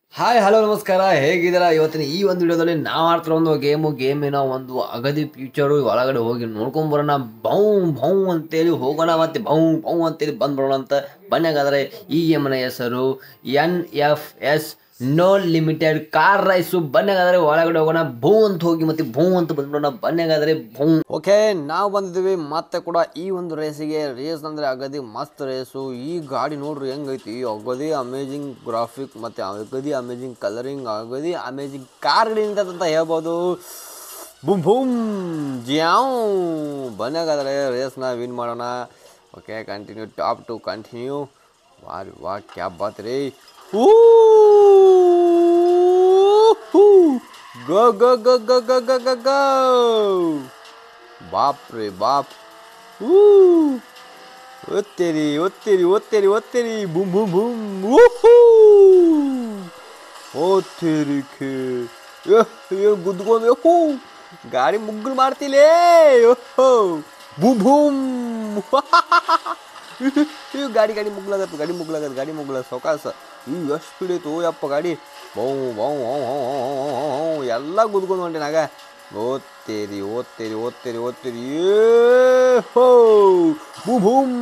Hi hello ನಮಸ್ಕಾರ ಹೇಗಿದ್ದೀರಾ ಇವತ್ತಿನ ಈ ಒಂದು ವಿಡಿಯೋದಲ್ಲಿ ನಾವು ಆಡ್ತಿರೋ ಒಂದು ಗೇಮು ಗೇಮಿನ ಒಂದು ಅಗದಿ ಫ್ಯೂಚರು ಒಳಗಡೆ ಹೋಗಿ ನೋಡ್ಕೊಂಬರೋಣ ಬೌ ಬೌ ಅಂತೇಳಿ ಹೋಗೋಣ ಮತ್ತೆ ಬೌ ಬೌ ಅಂತೇಳಿ ಬಂದ್ಬಿಡೋಣ ಅಂತ ಬನ್ನಿಗಾದರೆ ಈ ಗೇಮಿನ ಹೆಸರು N F S no limited car race ಬನ್ನಿಗಾದರೆ ಒಳಗಡೆ ಹೋಗೋಣ ಭೂ ಅಂತ ಹೋಗಿ ಮತ್ತೆ ಭೂ ಅಂತ ಬಂದ್ಬಿಡೋಣ ಬನ್ನಿಗಾದರೆ ಭೂ ಓಕೆ ನಾವು ಬಂದಿದ್ದೀವಿ ಮತ್ತೆ ಕೂಡ ಈ ಒಂದು ರೇಸಿಗೆ ರೇಸ್ ಅಂದ್ರೆ ಅಗದಿ ಮಸ್ತ್ ರೇಸು ಈ ಗಾಡಿ ನೋಡ್ರಿ ಹೆಂಗೈತಿ ಅಗದಿ ಅಮೇಜಿಂಗ್ ಗ್ರಾಫಿಕ್ ಮತ್ತೆ ಅಗದಿ ಅಮೇಜಿಂಗ್ ಕಲರಿಂಗ್ ಅಗದಿ ಅಮೇಜಿಂಗ್ ಕಾರ್ಗಳಿಂದ ಅಂತ ಹೇಳ್ಬೋದು ಬುಮ್ ಬುಮ್ ಜ್ಯಾವ್ ಬನ್ನಿಗಾದರೆ ರೇಸ್ನ ವಿನ್ ಮಾಡೋಣ okay continue tap to continue ವಾರಿ ವಾ ಕ್ಯಾ ಬಾತ್ ರೀ ಊ ಗೋ ಗೋ ಗೋ ಗೋ ಗೋ ಗೋ ಗೋ ಗೋ ಬಾಪ್ ರೀ ಬಾಪ್ ಊ ಒತ್ತೇರಿ ಒತ್ತೇರಿ ಒತ್ತೇರಿ ಒತ್ತೇರಿ ಬುಮ್ ಬುಮ್ ಬುಮ್ ಊಹೂ ಓತ್ತೇರಿಕೆ ಏ ಗುದ್ಕೊಂಡು ಹೂ ಗಾಡಿ ಮುಗ್ಗಲು ಮಾಡ್ತಿಲೇ ಓಹೋ ಬೂಮ್ ಬೂಮ್ ಇವ್ ಗಾಡಿ ಗಾಡಿ ಮುಗ್ಲಾಗತ್ತೆ ಗಾಡಿ ಮುಗ್ಲಾಗತ್ತೆ ಗಾಡಿ ಮುಗ್ಲ ಸೌಕಾಸ ಇವ್ ಎಷ್ಟು ಸ್ಪೀಡ್ ಐತು ಯಪ್ಪ ಗಾಡಿ ಬೌ ಬೌ ಬೌ ಬೌ ಬೌ ಬೌ ಎಲ್ಲ ಗುದ್ಕೊಂಡು ಹೊಂಟೆ ನಾಗ ಓದ್ತೇರಿ ಓದ್ತೇರಿ ಓದ್ತೇರಿ ಓದ್ತೇರಿ ಏ ಹೋ ಬೂ ಬೂಮ್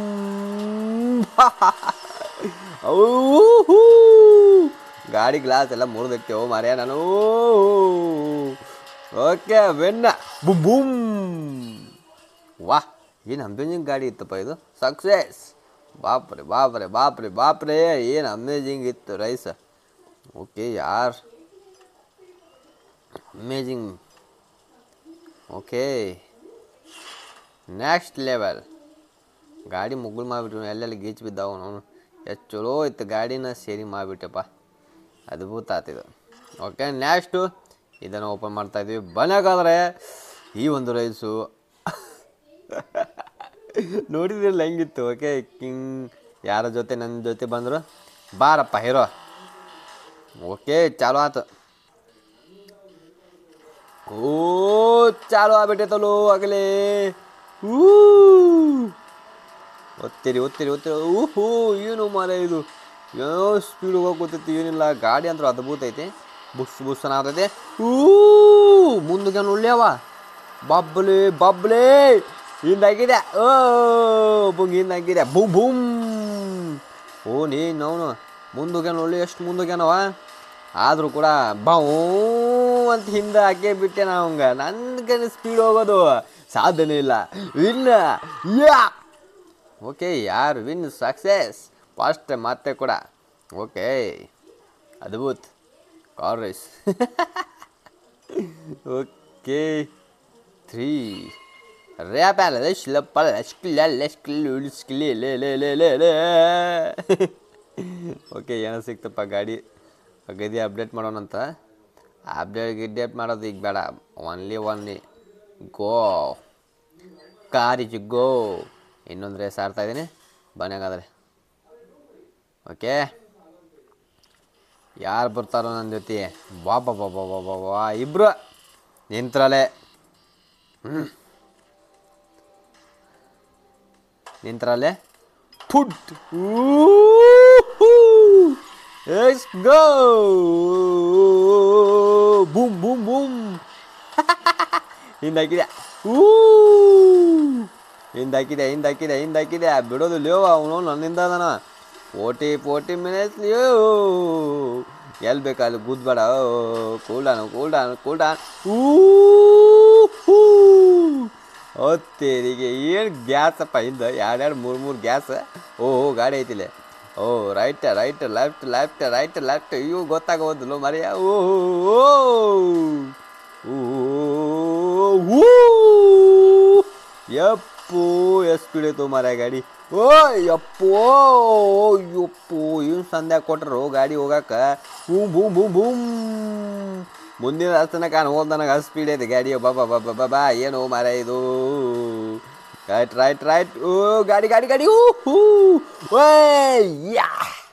ಔಹೂ. ಗಾಡಿ ಗ್ಲಾಸ್ ಎಲ್ಲ ಮುರಿದಿಟ್ಟೆವು ಮಾರ್ಯ ನಾನು ಓಕೆ ವೆನ್ನ ಬುಮ್ ಬೂಮ್ ವಾಹ್ ಏನು ಅಮೇಜಿಂಗ್ ಗಾಡಿ ಇತ್ತಪ್ಪ ಇದು ಸಕ್ಸೆಸ್ ಬಾಪ್ರೆ ಬಾಪ್ರೆ ಬಾಪ್ರೆ ಬಾಪ್ರೆ ಏನು ಅಮೇಜಿಂಗ್ ಇತ್ತು ರೈಸ್ ಓಕೆ ಯಾರ್ ಅಮೇಜಿಂಗ್ ಓಕೆ ನೆಕ್ಸ್ಟ್ ಲೆವೆಲ್ ಗಾಡಿ ಮುಗ್ಳು ಮಾಡಿಬಿಟ್ಟು ಎಲ್ಲೆಲ್ಲಿ ಗೀಚ್ ಬಿದ್ದಾವ ಅವನು ಎಷ್ಟು ಚಲೋ ಇತ್ತು ಗಾಡಿನ ಸೇರಿ ಮಾಡಿಬಿಟ್ಟೆಪ್ಪ ಅದ್ಭುತ ಆತಿದು ಓಕೆ ನೆಕ್ಸ್ಟು ಇದನ್ನು ಓಪನ್ ಮಾಡ್ತಾ ಇದ್ವಿ ಬನ್ನಕಾದ್ರೆ ಈ ಒಂದು ರೈಸು ನೋಡಿದ್ರಲ್ಲ ಹೆಂಗಿತ್ತು ಓಕೆ ಕಿಂಗ್ ಯಾರ ಜೊತೆ ನನ್ನ ಜೊತೆ ಬಂದರು ಬಾರಪ್ಪ ಹೀರೋ ಓಕೆ ಚಾಲು ಆತು ಓ ಚಾಲು ಆಗ್ಬಿಟ್ಟೈತಲ್ಲೋ ಆಗಲೇ ಊ ಒತ್ತಿರಿ ಒತ್ತಿರಿ ಒತ್ತಿರಿ ಊಹೂ ಏನು ಮಾರ ಇದು ಏನೋ ಸ್ಪೀಡ್ ಹೋಗೋತೈತಿ ಏನಿಲ್ಲ ಗಾಡಿ ಅಂತೂ ಅದ್ಭುತ ಐತಿ ಬುಸ್ ಬುಸ್ ಅನ್ನತೈತಿ ಊ ಮುಂದಕ್ಕೆ ಒಳ್ಳೆಯವ ಬಬ್ಲೆ ಬಬ್ಲೆ ಹಿಂದಾಗಿದೆ ಓ ಬುಂಗ್ ಹಿಂದಾಗಿದೆ ಬೂಮ್ ಬೂಮ್ ಓ ನೀನು ಅವನು ಮುಂದೋಗ್ಯಾನ ಒಳ್ಳೆ ಎಷ್ಟು ಮುಂದೋಗ್ಯಾನವ ಆದರೂ ಕೂಡ ಬಾವು ಅಂತ ಹಿಂದೆ ಹಾಕೇ ಬಿಟ್ಟೆ ನಾ ಅವಂಗ ನನ್ಗೆ ಸ್ಪೀಡ್ ಹೋಗೋದು ಸಾಧ್ಯನೇ ಇಲ್ಲ ಇಲ್ಲ ಯಾ ಓಕೆ ಯಾರು ವಿನ್ ಸಕ್ಸೆಸ್ ಫಸ್ಟ್ ಮತ್ತೆ ಕೂಡ ಓಕೆ ಅದ್ಭುತ್ ಕಾರ್ ರೇಸ್ ಓಕೆ ತ್ರೀ ರ್ಯಾಪ್ಯಾಲ ಶ್ಲಪ್ಪ ಲಶ್ಕಿಲ್ಲ ಲಶ್ಕಿಲ್ಲ ಉಳಿಸ್ಕಿಲ್ಲ ಲೇ ಲೇ ಲೇ ಲೇ ಲೇ ಓಕೆ ಏನೋ ಸಿಕ್ತಪ್ಪ ಗಾಡಿ ಗದಿ ಅಪ್ಡೇಟ್ ಮಾಡೋಣಂತ ಅಪ್ಡೇಟ್ ಗಿಡ್ಡೇಟ್ ಮಾಡೋದು ಈಗ ಬೇಡ ಒನ್ಲಿ ಒನ್ಲಿ ಗೋ ಕಾರಿಜ್ ಗೋ ಇನ್ನೊಂದು ರೇಸ್ ಆಡ್ತಾ ಇದ್ದೀನಿ ಬನ್ನಿಗಾದ್ರೆ ಓಕೆ ಯಾರು ಬರ್ತಾರೋ ನನ್ನ ಜೊತೆ ಬಾಬಾ ಬಾಬಾ ಬಾಬಾ ಬಾ ಇಬ್ರು ನಿಂತ್ರಲೆ ನಿಂತ್ರಲೆ ಫುಡ್ ಎಸ್ ಗೋ ಬೂಮ್ ಬೂಮ್ ಬೂಮ್ ಹಿಂದಾಕಿದೆ ಊ ಹಿಂದಾಕಿದೆ ಹಿಂದಾಕಿದೆ ಹಿಂದಾಕಿದೆ ಬಿಡೋದು ಲೇವ ಅವನು ನನ್ನಿಂದ ಅದನ ಫೋರ್ಟಿ ಫೋರ್ಟಿ ಮಿನಿಟ್ಸ್ ಎಲ್ಲಿ ಬೇಕಲ್ಲಿ ಗುದ್ಬೇಡ ಕೂಲ್ಡಾನು ಕೂಲ್ಡಾನು ಕೂಲ್ಡಾನ್ ಹೊತ್ತೇರಿಗೆ ಏನು ಗ್ಯಾಸ್ ಅಪ್ಪ ಹಿಂದೆ ಎರಡೆರಡು ಮೂರು ಮೂರು ಗ್ಯಾಸ್ ಓಹೋ ಗಾಡಿ ಐತಿಲೆ ಓ right right left left right left ಇವು ಗೊತ್ತಾಗೋದಿಲ್ಲ ಮರಿಯ ಓ ಯಪ್ಪೋ ಎಷ್ಟು ಸ್ಪೀಡ್ ಐತು ಮರ ಗಾಡಿ ಓ ಯಪ್ಪೋ ಯಪ್ಪೋ ಏನು ಸಂಧ್ಯಾ ಕೊಟ್ರು ಗಾಡಿ ಹೋಗಾಕ ಬೂಮ್ ಬೂಮ್ ಬೂಮ್ ಬೂಮ್ ಮುಂದಿನ ರಸ್ತನ ಕಾಣ ಹೋದ್ ನನಗೆ ಅಷ್ಟು ಸ್ಪೀಡ್ ಐತೆ ಗಾಡಿ ಬಾಬಾ ಬಾಬಾ ಬಾಬಾ ಏನು ಮರ ಇದು ರೈಟ್ ರೈಟ್ ರೈಟ್ ಓ ಗಾಡಿ ಗಾಡಿ ಗಾಡಿ ಹೂ ಹೂ ಓಯ್ ಯಾ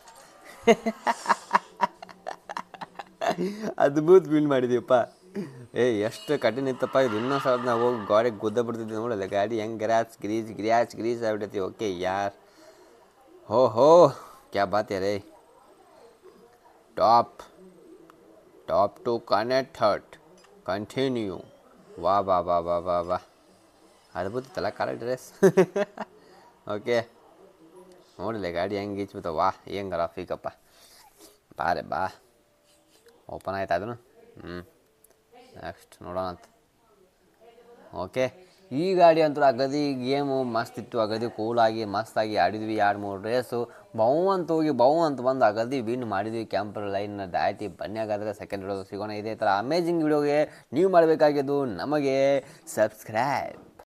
ಅದ್ಭುತ ಬಿಲ್ಡ್ ಮಾಡಿದೀವಪ್ಪ ಏ ಎಷ್ಟು ಕಠಿಣ ಇತ್ತಪ್ಪ ಇದು ಇನ್ನೂ ಸ್ವಲ್ಪ ನಾವು ಹೋಗಿ ಗಾಡಿ ಗುದ್ದ ಬಿಡ್ತಿದ್ವಿ ನೋಡಲ್ಲ ಗಾಡಿ ಹೆಂಗೆ ಗ್ರಾಚ್ ಗ್ರೀಸ್ ಗ್ರ್ಯಾಚ್ ಗ್ರೀಸ್ ಆಗ್ಬಿಟ್ಟೈತಿ ಓಕೆ ಯಾರ್ ಹೋ ಹೋ ಕ್ಯಾ ಬಾತ್ ಯಾರೇ tap tap to connect hurt continue ವಾ ಬಾ ಬಾ ಬಾ ಬಾ ಬಾ ಅದ್ಭುತ ಇತ್ತಲ್ಲ ಕಾಲ ಡ್ರೆಸ್ ಓಕೆ ನೋಡಿಲ್ಲ ಗಾಡಿ ಹೆಂಗೆ ಈಚ್ಬಿತ್ತ ವಾ ಏನು ಗ್ರಾಫಿಕಪ್ಪ ಬಾರೆ ಬಾ ಓಪನ್ ಆಯ್ತು ಅದನ್ನು ಹ್ಞೂ ನೆಕ್ಸ್ಟ್ ನೋಡೋಣ ಅಂತ ಓಕೆ ಈ ಗಾಡಿ ಅಂತೂ ಅಗದಿ ಗೇಮು ಮಸ್ತ್ ಇತ್ತು ಅಗದಿ ಕೂಲಾಗಿ ಮಸ್ತಾಗಿ ಆಡಿದ್ವಿ ಎರಡು ಮೂರು ರೇಸು ಬೌ ಅಂತ ಹೋಗಿ ಬೌ ಅಂತ ಬಂದು ಅಗದಿ ವಿನ್ ಮಾಡಿದ್ವಿ ಕ್ಯಾಂಪರ್ ಲೈನ್ ದಾಟಿ ಬನ್ನಿಯಾಗಾದರೆ ಸೆಕೆಂಡ್ ವಿಡಿಯೋ ಸಿಗೋಣ ಇದೇ ಥರ ಅಮೇಜಿಂಗ್ ವಿಡಿಯೋಗೆ ನೀವು ಮಾಡಬೇಕಾಗಿದ್ದು ನಮಗೆ ಸಬ್ಸ್ಕ್ರೈಬ್